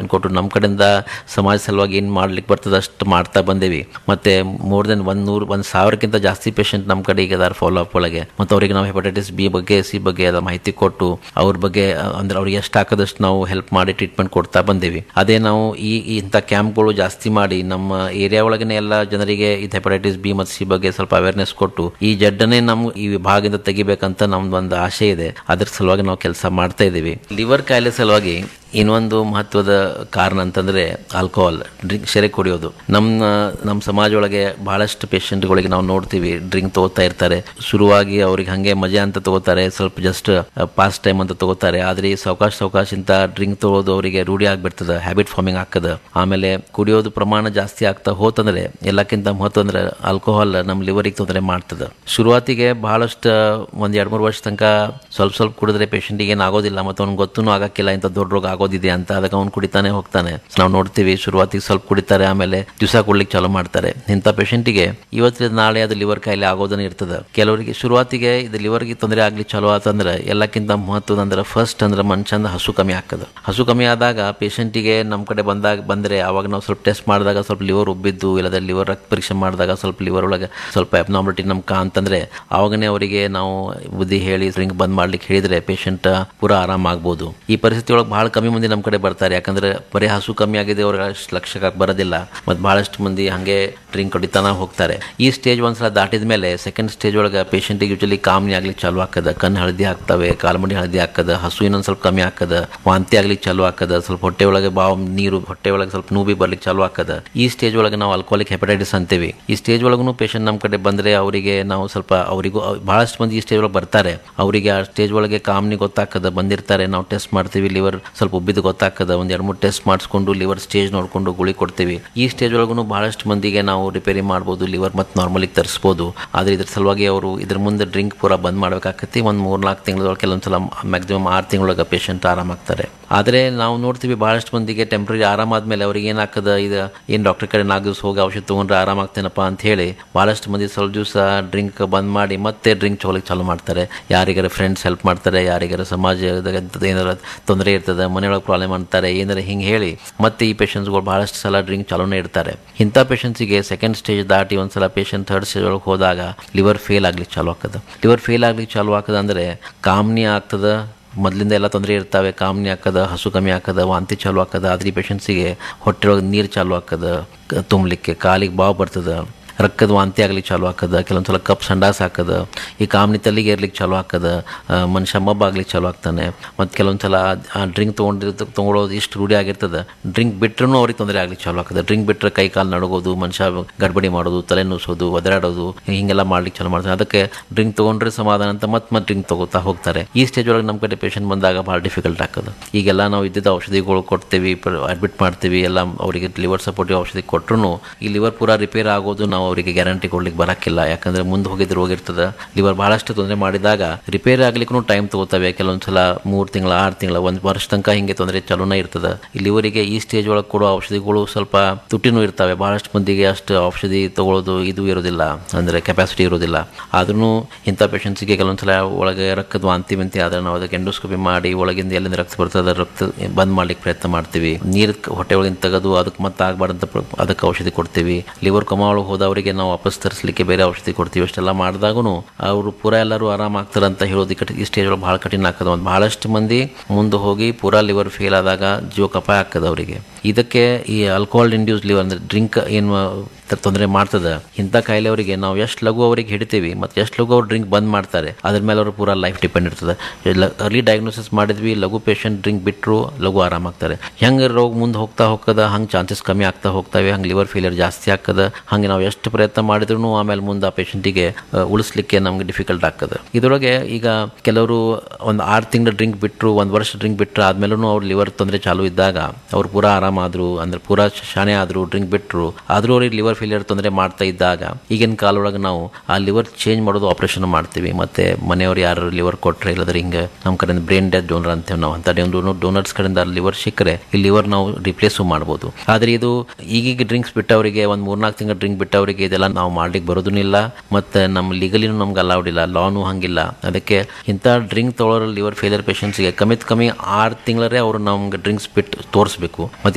treatment ಕೊಟ್ಟು ನಮ್ಮ ಕಡೆಯಿಂದ ಸಮಾಜ ಸಲುವಾಗಿ ಏನು ಮಾಡ್ಲಿಕ್ಕೆ ಬರ್ತದೆ ಅಷ್ಟು ಮಾಡ್ತಾ ಬಂದೇವಿ ಮತ್ತೆ ಮೋರ್ ದೆನ್ ಒಂದು ನೂರು ಒಂದು ಸಾವಿರಕ್ಕಿಂತ ಜಾಸ್ತಿ ಪೇಷಂಟ್ ನಮ್ಮ ಕಡೆ ಈಗ ಅದಾರ ಫಾಲೋ ಅಪ್ ಒಳಗೆ ಮತ್ತು ಅವರಿಗೆ ನಾವು ಹೆಪಟೈಟಿಸ್ ಬಿ ಬಗ್ಗೆ ಸಿ ಬಗ್ಗೆ ಎಲ್ಲ ಮಾಹಿತಿ ಕೊಟ್ಟು ಅವ್ರ ಬಗ್ಗೆ ಅಹ್, ಅಂದ್ರೆ ಅವ್ರಿಗೆ ಎಷ್ಟು ಹಾಕದಷ್ಟು ನಾವು ಹೆಲ್ಪ್ ಮಾಡಿ ಟ್ರೀಟ್ಮೆಂಟ್ ಕೊಡ್ತಾ ಬಂದೇವಿ ಅದೇ ನಾವು ಈ ಈ ಇಂಥ ಕ್ಯಾಂಪ್ಗಳು ಜಾಸ್ತಿ ಮಾಡಿ ನಮ್ಮ ಏರಿಯಾ ಒಳಗನೆ ಎಲ್ಲ ಜನರಿಗೆ ಇದು ಹೆಪಟೈಟಿಸ್ ಬಿ ಮತ್ತು ಸಿ ಬಗ್ಗೆ ಸ್ವಲ್ಪ ಅವೇರ್ನೆಸ್ ಕೊಟ್ಟು ಈ ಜಡ್ಡನ್ನೇ ನಮ್ಮ ಈ ವಿಭಾಗದಿಂದ ತೆಗಿಬೇಕಂತ ನಮ್ದು ಒಂದು ಆಸೆ ಇದೆ ಅದ್ರ ಸಲುವಾಗಿ ನಾವು ಕೆಲಸ ಮಾಡ್ತಾ ಇದ್ದೀವಿ ಲಿವರ್ ಕಾಯಿಲೆ ಸಲುವಾಗಿ ಇನ್ನೊಂದು ಮಹತ್ವದ ಕಾರಣ ಅಂತಂದ್ರೆ ಆಲ್ಕೋಹಾಲ್ ಡ್ರಿಂಕ್ ಸೆರೆ ಕುಡಿಯೋದು ನಮ್ಮ ನಮ್ಮ ಸಮಾಜ ಒಳಗೆ ಬಹಳಷ್ಟು ಪೇಷಂಟ್ಗಳಿಗೆ ನಾವು ನೋಡ್ತೀವಿ ಡ್ರಿಂಕ್ ತಗೋತಾ ಇರ್ತಾರೆ ಶುರುವಾಗಿ ಅವ್ರಿಗೆ ಹಂಗೆ ಮಜಾ ಅಂತ ತಗೋತಾರೆ ಸ್ವಲ್ಪ ಜಸ್ಟ್ ಪಾಸ್ ಟೈಮ್ ಅಂತ ತಗೋತಾರೆ ಆದ್ರೆ ಈ ಸಾವಕಾಶ ಸಾವಕಾಶ ಇಂತ ಡ್ರಿಂಕ್ ತಗೋದು ಅವರಿಗೆ ರೂಢಿ ಆಗ್ಬಿಡ್ತದೆ ಹ್ಯಾಬಿಟ್ ಫಾರ್ಮಿಂಗ್ ಆಗ್ತದೆ ಆಮೇಲೆ ಕುಡಿಯೋದು ಪ್ರಮಾಣ ಜಾಸ್ತಿ ಆಗ್ತಾ ಹೋತಂದ್ರೆ ಎಲ್ಲಕ್ಕಿಂತ ಮಹತ್ವ ಅಂದ್ರೆ ಆಲ್ಕೋಹಾಲ್ ನಮ್ಮ ಲಿವರಿಗೆ ತೊಂದರೆ ಮಾಡ್ತದೆ ಶುರುವಾತಿಗೆ ಬಹಳಷ್ಟು ಒಂದ್ ಎರಡ್ ಮೂರು ವರ್ಷ ತನಕ ಸ್ವಲ್ಪ ಸ್ವಲ್ಪ ಕುಡಿದ್ರೆ ಪೇಷಂಟಿಗೆ ಏನು ಆಗೋದಿಲ್ಲ ಮತ್ತು ಅವ್ನಿಗೆ ಗೊತ್ತೂ ಆಗಕ್ಕಿಲ್ಲ ಇಂಥ ದೊಡ್ಡ ರೋಗ ಆಗೋದಿದೆ ಅಂತ ಅದಕ್ಕೆ ಅವ್ನು ಕುಡಿತಾನೆ ಹೋಗ್ತಾನೆ ನಾವು ನೋಡ್ತೀವಿ ಶುರುವಾತಿಗೆ ಸ್ವಲ್ಪ ಕುಡಿತಾರೆ ಆಮೇಲೆ ದಿವಸ ಕುಡ್ಲಿಕ್ಕೆ ಚಾಲೂ ಮಾಡ್ತಾರೆ ಇಂಥ ಪೇಷಂಟಿಗೆ ಇವತ್ತಿನ ನಾಳೆ ಅದು ಲಿವರ್ ಕಾಯಿಲೆ ಆಗೋದನ್ನ ಇರ್ತದೆ ಕೆಲವರಿಗೆ ಶುರುವಾತಿಗೆ ಇದು ಲಿವರ್ಗೆ ತೊಂದರೆ ಆಗ್ಲಿ ಚಲೋ ಆತಂದ್ರೆ ಎಲ್ಲಕ್ಕಿಂತ ಮಹತ್ವದ ಅಂದ್ರೆ ಫಸ್ಟ್ ಅಂದ್ರೆ ಮನುಷ್ಯನ ಹಸು ಕಮ್ಮಿ ಆಗ್ತದೆ ಹಸು ಕಮ್ಮಿ ಆದಾಗ ಪೇಷಂಟಿಗೆ ನಮ್ಮ ಕಡೆ ಬಂದಾಗ ಬಂದ್ರೆ ಅವಾಗ ನಾವು ಸ್ವಲ್ಪ ಟೆಸ್ಟ್ ಮಾಡಿದಾಗ ಸ್ವಲ್ಪ ಲಿವರ್ ಉಬ್ಬಿದ್ದು ಇಲ್ಲದ ಲಿವರ್ ರಕ್ತ ಪರೀಕ್ಷೆ ಮಾಡಿದಾಗ ಸ್ವಲ್ಪ ಲಿವರ್ ಒಳಗೆ ಸ್ವಲ್ಪ ಅಬ್ನಾರ್ಮಲಿಟಿ ನಮ್ಕ ಅಂತಂದ್ರೆ ಅವಾಗನೇ ಅವರಿಗೆ ನಾವು ಬುದ್ಧಿ ಹೇಳಿ ಡ್ರಿಂಕ್ ಬಂದ್ ಮಾಡ್ಲಿಕ್ಕೆ ಹೇಳಿದ್ರೆ ಪೇಷಂಟ್ ಪೂರಾ ಆರಾಮಾಗ್ಬೋದು ಈ ಪರಿಸ್ಥಿತಿ ಒಳಗೆ ಬಹಳ ಕಮ್ಮಿ ಮಂದಿ ನಮ್ಮ ಕಡೆ ಬರ್ತಾರೆ ಯಾಕಂದ್ರೆ ಬರೀ ಹಸು ಕಮ್ಮಿ ಆಗಿದೆ ಅವ್ರಿಗೆ ಅಷ್ಟು ಲಕ್ಷಕ್ಕೆ ಬರೋದಿಲ್ಲ ಮತ್ತು ಬಹಳಷ್ಟು ಮಂದಿ ಹಂಗೆ ಡ್ರಿಂಕ್ ಹೊಡಿತಾನ ಹೋಗ್ತಾರೆ ಈ ಸ್ಟೇಜ್ ಒಂದ್ಸಲ ದಾಟಿದ ಮೇಲೆ ಸೆಕೆಂಡ್ ಸ್ಟೇಜ್ ಒಳಗೆ ಪೇಷಂಟಿಗೆ ಯೂಶಲಿ ಕಾಮನಿ ಆಗ್ಲಿಕ್ಕೆ ಚಾಲು ಹಾಕದ ಕಣ್ಣು ಹಳದಿ ಆಗ್ತವೆ ಕಾಲ್ಮಡಿ ಹಳದಿ ಹಾಕದ ಹಸು ಇನ್ನೊಂದು ಸ್ವಲ್ಪ ಕಮ್ಮಿ ಹಾಕದ ವಾಂತಿ ಆಗ್ಲಿಕ್ಕೆ ಚಾಲು ಹಾಕದ ಸ್ವಲ್ಪ ಹೊಟ್ಟೆ ಒಳಗೆ ಬಾವು ನೀರು ಹೊಟ್ಟೆ ಒಳಗೆ ಸ್ವಲ್ಪ ನೋವಿ ಬರ್ಲಿಕ್ಕೆ ಚಾಲು ಹಾಕದ ಈ ಸ್ಟೇಜ್ ಒಳಗೆ ನಾವು ಆಲ್ಕೋಹಾಲಿಕ್ ಹೆಪಟೈಟಿಸ್ ಅಂತೀವಿ ಈ ಸ್ಟೇಜ್ ಒಳಗೂ ಪೇಷಂಟ್ ನಮ್ಮ ಕಡೆ ಬಂದ್ರೆ ಅವರಿಗೆ ನಾವು ಸ್ವಲ್ಪ ಅವರಿಗೂ ಬಹಳಷ್ಟು ಮಂದಿ ಈ ಸ್ಟೇಜ್ ಒಳಗೆ ಬರ್ತಾರೆ ಅವರಿಗೆ ಆ ಸ್ಟೇಜ್ ಒಳಗೆ ಕಾಮನಿ ಗೊತ್ತಾಗ್ತದೆ ಬಂದಿರ್ತಾರೆ ನಾವು ಟೆಸ್ಟ್ ಮಾಡ್ತೀವಿ ಲಿವರ್ ಸ್ವಲ್ಪ ಉಬ್ಬಿದ್ದು ಗೊತ್ತಾಗ್ತದೆ ಒಂದ್ ಎರಡು ಮೂರು ಟೆಸ್ಟ್ ಮಾಡಿಸ್ಕೊಂಡು ಲಿವರ್ ಸ್ಟೇಜ್ ನೋಡ್ಕೊಂಡು ಗುಳಿ ಕೊಡ್ತೀವಿ ಈ ಸ್ಟೇಜ್ ಒಳಗೂ ಬಹಳಷ್ಟು ಮಂದಿಗೆ ನಾವು ರಿಪೇರಿ ಮಾಡ್ಬೋದು ಲಿವರ್ ಮತ್ತು ನಾರ್ಮಲಿಗೆ ತರಿಸ್ಬೋದು ಆದ್ರೆ ಇದ್ರ ಸಲುವಾಗಿ ಅವರು ಇದ್ರ ಮುಂದೆ ಡ್ರಿಂಕ್ ಪೂರ ಬಂದ್ ಮಾಡ್ಬೇಕಾಕತಿ ಒಂದು ಮೂರ್ ನಾಲ್ಕು ತಿಂಗಳೊಳಗೆ ಕೆಲವೊಂದ್ಸಲ ಮ್ಯಾಕ್ಸಿಮಮ್ ಆರು ತಿಂಗಳೊಳಗೆ ಪೇಷಂಟ್ ಆರಾಮಾಗ್ತಾರೆ ಆದರೆ ನಾವು ನೋಡ್ತೀವಿ ಬಹಳಷ್ಟು ಮಂದಿಗೆ ಟೆಂಪ್ರರಿ ಆರಾಮಾದ್ಮೇಲೆ ಅವ್ರಿಗೆ ಏನಾಗ್ತದ ಇದು ಏನು ಡಾಕ್ಟರ್ ಕಡೆ ನಾಲ್ಕು ದಿವಸ ಹೋಗಿ ಔಷಧ ತೊಗೊಂಡ್ರೆ ಆರಾಮಾಗ್ತೇನಪ್ಪ ಅಂತ ಹೇಳಿ ಬಹಳಷ್ಟು ಮಂದಿ ಸ್ವಲ್ಪ ದಿವಸ ಡ್ರಿಂಕ್ ಬಂದ್ ಮಾಡಿ ಮತ್ತೆ ಡ್ರಿಂಕ್ ಚೋಲಿಗೆ ಚಾಲು ಮಾಡ್ತಾರೆ ಯಾರಿಗಾರ ಫ್ರೆಂಡ್ಸ್ ಹೆಲ್ಪ್ ಮಾಡ್ತಾರೆ ಯಾರಿಗಾರ ಸಮಾಜದಾಗ ಏನಾರ ತೊಂದರೆ ಇರ್ತದೆ ಮನೆಯೊಳಗೆ ಪ್ರಾಬ್ಲಮ್ ಅಂತಾರೆ ಏನಾರ ಹಿಂಗೆ ಹೇಳಿ ಮತ್ತೆ ಈ ಪೇಷಂಟ್ಸ್ಗಳು ಬಹಳಷ್ಟು ಸಲ ಡ್ರಿಂಕ್ ಚಾಲೂನೇ ಇರ್ತಾರೆ ಇಂಥ ಪೇಷಂಟ್ಸಿಗೆ ಸೆಕೆಂಡ್ ಸ್ಟೇಜ್ ದಾಟಿ ಒಂದ್ಸಲ ಪೇಷಂಟ್ ಥರ್ಡ್ ಸ್ಟೇಜ್ ಒಳಗೆ ಹೋದಾಗ ಲಿವರ್ ಫೇಲ್ ಆಗ್ಲಿಕ್ಕೆ ಚಾಲು ಆಗ್ತದೆ ಲಿವರ್ ಫೇಲ್ ಆಗ್ಲಿಕ್ಕೆ ಚಾಲು ಆಗ್ತದೆ ಅಂದ್ರೆ ಕಾಮ್ನಿ ಆಗ್ತದ ಮೊದಲಿಂದ ಎಲ್ಲ ತೊಂದರೆ ಇರ್ತಾವೆ ಕಾಮ್ನಿ ಹಾಕದ ಹಸು ಕಮ್ಮಿ ಹಾಕದ ವಾಂತಿ ಚಾಲು ಹಾಕದ ಆದ್ರೆ ಈ ಪೇಷಂಟ್ಸಿಗೆ ಹೊಟ್ಟೆ ಒಳಗೆ ನೀರು ಚಾಲು ಹಾಕದ ಕ- ತುಂಬಲಿಕ್ಕೆ ಕಾಲಿಗೆ ಬಾವು ಬರ್ತದ ರಕ್ತದ ವಾಂತಿ ಆಗ್ಲಿಕ್ಕೆ ಚಾಲು ಹಾಕದ ಕೆಲವೊಂದ್ಸಲ ಕಪ್ ಸಂಡಾಸ್ ಹಾಕದ ಈ ಕಾಮ್ನಿ ತಲೆಗೆ ಏರ್ಲಿಕ್ಕೆ ಚಾಲು ಹಾಕದ ಆ, ಮನುಷ್ಯ ಮಬ್ಬ ಆಗ್ಲಿಕ್ಕೆ ಚಾಲು ಆಗ್ತಾನೆ ಮತ್ತು ಕೆಲವೊಂದ್ಸಲ ಆ ಡ್ರಿಂಕ್ ತೊಗೊಂಡಿರ್ತ ತೊಗೊಳೋದು ಇಷ್ಟು ರೂಢಿ ಆಗಿರ್ತದೆ ಡ್ರಿಂಕ್ ಬಿಟ್ರೂ ಅವ್ರಿಗೆ ತೊಂದರೆ ಆಗ್ಲಿಕ್ಕೆ ಚಾಲು ಆಗ್ತದೆ ಡ್ರಿಂಕ್ ಬಿಟ್ಟರೆ ಕೈ ಕಾಲು ನಡಗೋದು ಮನುಷ್ಯ ಗಡ್ಬಡಿ ಮಾಡೋದು ತಲೆ ನುಸೋದು ಒದರಾಡೋದು ಹಿಂಗೆಲ್ಲ ಮಾಡ್ಲಿಕ್ಕೆ ಚಾಲು ಮಾಡ್ತಾರೆ ಅದಕ್ಕೆ ಡ್ರಿಂಕ್ ತೊಗೊಂಡ್ರೆ ಸಮಾಧಾನ ಅಂತ ಮತ್ತೆ ಮತ್ತೆ ಡ್ರಿಂಕ್ ತಗೋತಾ ಹೋಗ್ತಾರೆ ಈ ಸ್ಟೇಜ್ ಒಳಗೆ ನಮ್ಮ ಕಡೆ ಪೇಷಂಟ್ ಬಂದಾಗ ಭಾಳ ಡಿಫಿಕಲ್ಟ್ ಆಗ್ತದೆ ಈಗೆಲ್ಲ ನಾವು ಇದ್ದಿದ್ದ ಔಷಧಿಗಳು ಕೊಡ್ತೀವಿ ಅಡ್ಮಿಟ್ ಮಾಡ್ತೀವಿ ಎಲ್ಲ ಅವರಿಗೆ ಲಿವರ್ ಸಪೋರ್ಟಿವ್ ಔಷಧಿ ಕೊಟ್ಟರು ಈ ಲಿವರ್ ಪೂರಾ ರಿಪೇರ್ ಆಗೋದು ನಾವು ಅವರಿಗೆ ಗ್ಯಾರಂಟಿ ಕೊಡ್ಲಿಕ್ಕೆ ಬರಕ್ಕಿಲ್ಲ ಯಾಕಂದ್ರೆ ಮುಂದೆ ಹೋಗಿದ್ದು ರೋಗ ಇರ್ತದೆ ಲಿವರ್ ಬಹಳಷ್ಟು ತೊಂದರೆ ಮಾಡಿದಾಗ ರಿಪೇರ್ ಆಗ್ಲಿಕ್ಕೂ ಟೈಮ್ ತಗೋತವೆ ಕೆಲವೊಂದ್ಸಲ ಮೂರು ತಿಂಗಳ ಆರು ತಿಂಗಳ ಒಂದು ವರ್ಷ ತನಕ ಹಿಂಗೆ ತೊಂದರೆ ಚಲೋನೇ ಇರ್ತದೆ ಈ ಲಿವರಿಗೆ ಈ ಸ್ಟೇಜ್ ಒಳಗೆ ಕೊಡೋ ಔಷಧಿಗಳು ಸ್ವಲ್ಪ ತುಟ್ಟಿನೂ ಇರ್ತವೆ ಬಹಳಷ್ಟು ಮಂದಿಗೆ ಅಷ್ಟು ಔಷಧಿ ತಗೊಳ್ಳೋದು ಇದು ಇರೋದಿಲ್ಲ ಅಂದ್ರೆ ಕೆಪಾಸಿಟಿ ಇರೋದಿಲ್ಲ ಆದ್ರೂ ಇಂಥ ಪೇಷಂಟ್ಸ್ಗೆ ಕೆಲವೊಂದ್ಸಲ ಒಳಗೆ ರಕ್ತದ ವಾಂತಿ ಮಿಂತಿ ಆದ್ರೆ ನಾವು ಅದಕ್ಕೆ ಎಂಡೋಸ್ಕೋಪಿ ಮಾಡಿ ಒಳಗಿಂದ ಎಲ್ಲಿಂದ ರಕ್ತ ಬರ್ತದೆ ರಕ್ತ ಬಂದ್ ಮಾಡ್ಲಿಕ್ಕೆ ಪ್ರಯತ್ನ ಮಾಡ್ತೀವಿ ನೀರು ಹೊಟ್ಟೆ ಒಳಗಿಂದ ತೆಗೆದು ಅದಕ್ಕೆ ಮತ್ತೆ ಆಗ್ಬಾರ್ದಂತ ಪ್ರ- ಅದಕ್ಕೆ ಔಷಧಿ ಕೊಡ್ತೀವಿ ಲಿವರ್ ಕಮ ಒಳಗೆ ಹೋದವರಿಗೆ ನಾವು ವಾಪಸ್ ತರಿಸಲಿಕ್ಕೆ ಬೇರೆ ಔಷಧಿ ಕೊಡ್ತೀವಿ ಅಷ್ಟೆಲ್ಲ ಮಾಡಿದಾಗೂ ಅವರು ಪೂರಾ ಎಲ್ಲರೂ ಆರಾಮ ಆಗ್ತಾರೆ ಅಂತ ಹೇಳೋದು ಈ ಸ್ಟೇಜ್ ಒಳಗೆ ಭಾಳ ಕಠಿಣ ಆಗ್ತದೆ ಒಂದು ಬಹಳಷ್ಟು ಮಂದಿ ಮುಂದೆ ಹೋಗಿ ಪೂರಾ ಲಿವರ್ ಫೇಲ್ ಆದಾಗ ಜೀವಕ್ಕೆ ಅಪಾಯ ಆಗ್ತದೆ ಅವರಿಗೆ ಇದಕ್ಕೆ ಈ ಆಲ್ಕೋಹಾಲ್ ಇಂಡ್ಯೂಸ್ ಲಿವರ್ ಅಂದ್ರೆ ಡ್ರಿಂಕ್ ಏನು ತೊಂದರೆ ಮಾಡ್ತದೆ ಇಂಥ ಕಾಯಿಲೆ ಅವರಿಗೆ ನಾವು ಎಷ್ಟು ಲಘು ಅವರಿಗೆ ಹಿಡಿತೀವಿ ಮತ್ತು ಎಷ್ಟು ಲಘು ಅವ್ರು ಡ್ರಿಂಕ್ ಬಂದ್ ಮಾಡ್ತಾರೆ ಅದ್ರ ಮೇಲೆ ಅವ್ರ ಪೂರಾ ಲೈಫ್ ಡಿಪೆಂಡ್ ಇರ್ತದೆ ಅರ್ಲಿ ಡಯಾಗ್ನೋಸಿಸ್ ಮಾಡಿದ್ವಿ ಲಘು ಪೇಷಂಟ್ ಡ್ರಿಂಕ್ ಬಿಟ್ಟರು ಲಘು ಆರಾಮಾಗ್ತಾರೆ ಹೆಂಗೆ ರೋಗ ಮುಂದೆ ಹೋಗ್ತಾ ಹೋಗ್ತದ ಹಂಗೆ ಚಾನ್ಸಸ್ ಕಮ್ಮಿ ಆಗ್ತಾ ಹೋಗ್ತವೆ ಹಂಗೆ ಲಿವರ್ ಫೇಲಿಯರ್ ಜಾಸ್ತಿ ಆಗ್ತದೆ ಹಂಗೆ ನಾವು ಎಷ್ಟು ಪ್ರಯತ್ನ ಮಾಡಿದ್ರು ಆಮೇಲೆ ಮುಂದೆ ಆ ಪೇಷಂಟಿಗೆ ಉಳಿಸ್ಲಿಕ್ಕೆ ನಮ್ಗೆ ಡಿಫಿಕಲ್ಟ್ ಆಗ್ತದೆ ಇದರೊಳಗೆ ಈಗ ಕೆಲವರು ಒಂದು ಆರು ತಿಂಗಳ ಡ್ರಿಂಕ್ ಬಿಟ್ಟರು ಒಂದು ವರ್ಷ ಡ್ರಿಂಕ್ ಬಿಟ್ಟರು ಆದ್ಮೇಲೂ ಅವ್ರ ಲಿವರ್ ತೊಂದರೆ ಚಾಲು ಇದ್ದಾಗ ಅವ್ರು ಪೂರಾ ಆರಾಮಾದ್ರು ಅಂದ್ರೆ ಪೂರಾ ಶಾಣೆ ಆದ್ರು ಡ್ರಿಂಕ್ ಬಿಟ್ಟರು ಆದ್ರೂ ಅವ್ರಿಗೆ ಲಿವರ್ ಫೇಲಿಯರ್ ತೊಂದರೆ ಮಾಡ್ತಾ ಇದ್ದಾಗ ಈಗಿನ ಕಾಲೊಳಗೆ ನಾವು ಆ ಲಿವರ್ ಚೇಂಜ್ ಮಾಡೋದು ಆಪರೇಷನ್ ಮಾಡ್ತೀವಿ ಮತ್ತೆ ಮನೆಯವ್ರು ಯಾರು ಲಿವರ್ ಕೊಟ್ರೆ ಇಲ್ಲದ್ರೆ ಹಿಂಗೆ ನಮ್ಮ ಕಡೆಯಿಂದ ಬ್ರೈನ್ ಡೆತ್ ಡೋನರ್ ಅಂತೇವೆ ನಾವು ಅಂತ ಡೋನರ್ಸ್ ಕಡೆಯಿಂದ ಲಿವರ್ ಸಿಕ್ಕರೆ ಈ ಲಿವರ್ ನಾವು ರಿಪ್ಲೇಸು ಮಾಡ್ಬೋದು ಆದ್ರೆ ಇದು ಈಗೀಗ ಡ್ರಿಂಕ್ಸ್ ಬಿಟ್ಟವರಿಗೆ ಒಂದು ಮೂರ್ನಾಲ್ಕು ತಿಂಗಳ ಡ್ರಿಂಕ್ ಬಿಟ್ಟವರಿಗೆ ಇದೆಲ್ಲ ನಾವು ಮಾಡ್ಲಿಕ್ಕೆ ಬರೋದನ್ನಿಲ್ಲ ಮತ್ತೆ ನಮ್ಮ ಲೀಗಲಿನೂ ನಮ್ಗೆ ಅಲೌಡ್ ಇಲ್ಲ ಲಾನು ಹಂಗಿಲ್ಲ ಅದಕ್ಕೆ ಇಂಥ ಡ್ರಿಂಕ್ ತೊಗೊಳೋ ಲಿವರ್ ಫೇಲಿಯರ್ ಪೇಷಂಟ್ಸ್ಗೆ ಕಮ್ಮಿತ್ ಕಮ್ಮಿ ಆರು ತಿಂಗಳರೇ ಅವರು ನಮ್ಗೆ ಡ್ರಿಂಕ್ಸ್ ಬಿಟ್ಟು ತೋರಿಸ್ಬೇಕು ಮತ್ತೆ